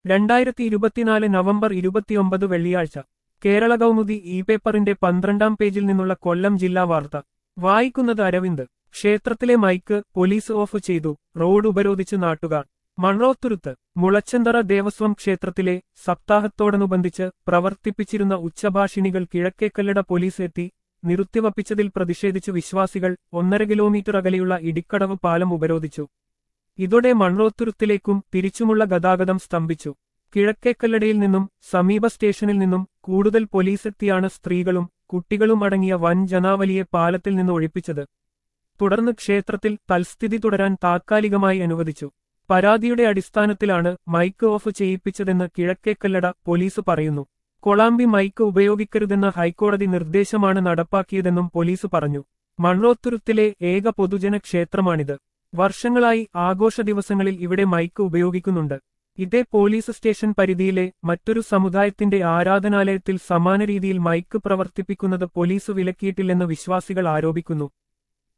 രണ്ടായിരത്തി ഇരുപത്തിനാല് നവംബർ ഇരുപത്തിയൊമ്പത് വെള്ളിയാഴ്ച കേരള കൗമുദി ഇ പേപ്പറിന്റെ പന്ത്രണ്ടാം പേജിൽ നിന്നുള്ള കൊല്ലം ജില്ലാ വാർത്ത വായിക്കുന്നത് അരവിന്ദ് ക്ഷേത്രത്തിലെ മൈക്ക് പോലീസ് ഓഫ് ചെയ്തു റോഡ് ഉപരോധിച്ച് നാട്ടുകാർ മൺറോത്തുരുത്ത് മുളച്ചന്തറ ദേവസ്വം ക്ഷേത്രത്തിലെ സപ്താഹത്തോടനുബന്ധിച്ച് പ്രവർത്തിപ്പിച്ചിരുന്ന ഉച്ചഭാഷിണികൾ കിഴക്കേക്കല്ലട പോലീസ് എത്തി നിർത്തിവപ്പിച്ചതിൽ പ്രതിഷേധിച്ച് വിശ്വാസികൾ ഒന്നര കിലോമീറ്റർ അകലെയുള്ള ഇടിക്കടവ് പാലം ഉപരോധിച്ചു ഇതോടെ മൺറോത്തുരുത്തിലേക്കും തിരിച്ചുമുള്ള ഗതാഗതം സ്തംഭിച്ചു കിഴക്കേക്കല്ലടയിൽ നിന്നും സമീപ സ്റ്റേഷനിൽ നിന്നും കൂടുതൽ പോലീസെത്തിയാണ് സ്ത്രീകളും കുട്ടികളും അടങ്ങിയ വൻ ജനാവലിയെ പാലത്തിൽ നിന്ന് ഒഴിപ്പിച്ചത് തുടർന്ന് ക്ഷേത്രത്തിൽ തൽസ്ഥിതി തുടരാൻ താത്കാലികമായി അനുവദിച്ചു പരാതിയുടെ അടിസ്ഥാനത്തിലാണ് മൈക്ക് ഓഫ് ചെയ്യിപ്പിച്ചതെന്ന് കിഴക്കേക്കല്ലട പോലീസ് പറയുന്നു കൊളാമ്പി മൈക്ക് ഉപയോഗിക്കരുതെന്ന ഹൈക്കോടതി നിർദ്ദേശമാണ് നടപ്പാക്കിയതെന്നും പോലീസ് പറഞ്ഞു മൺറോത്തുരുത്തിലെ ഏക പൊതുജന ക്ഷേത്രമാണിത് വർഷങ്ങളായി ആഘോഷ ദിവസങ്ങളിൽ ഇവിടെ മൈക്ക് ഉപയോഗിക്കുന്നുണ്ട് ഇതേ പോലീസ് സ്റ്റേഷൻ പരിധിയിലെ മറ്റൊരു സമുദായത്തിന്റെ ആരാധനാലയത്തിൽ സമാന രീതിയിൽ മൈക്ക് പ്രവർത്തിപ്പിക്കുന്നത് പോലീസ് വിലക്കിയിട്ടില്ലെന്ന് വിശ്വാസികൾ ആരോപിക്കുന്നു